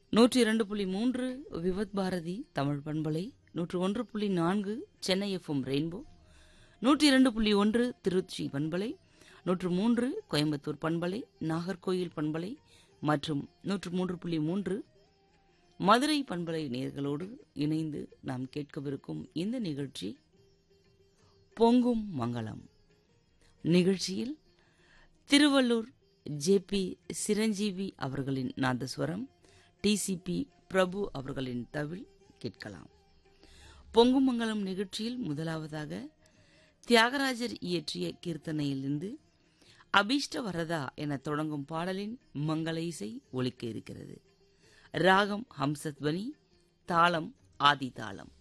நூற்றி இரண்டு புள்ளி மூன்று விவத் பாரதி தமிழ் பண்பலை நூற்று ஒன்று புள்ளி நான்கு சென்னை எஃப்எம் ரெயின்போ நூற்றி இரண்டு புள்ளி ஒன்று திருச்சி பண்பலை நூற்று மூன்று கோயம்புத்தூர் பண்பலை நாகர்கோயில் பண்பலை மற்றும் நூற்று மூன்று புள்ளி மூன்று மதுரை பண்பலை நேர்களோடு இணைந்து நாம் கேட்கவிருக்கும் இந்த நிகழ்ச்சி பொங்கும் மங்களம் நிகழ்ச்சியில் திருவள்ளூர் ஜேபி சிரஞ்சீவி அவர்களின் நாதஸ்வரம் டிசிபி பிரபு அவர்களின் தவில் கேட்கலாம் பொங்கும் மங்களம் நிகழ்ச்சியில் முதலாவதாக தியாகராஜர் இயற்றிய கீர்த்தனையிலிருந்து அபீஷ்ட வரதா என தொடங்கும் பாடலின் மங்கள இசை ஒலிக்க இருக்கிறது ராகம் ஹம்சத்வனி தாளம் ஆதி தாளம்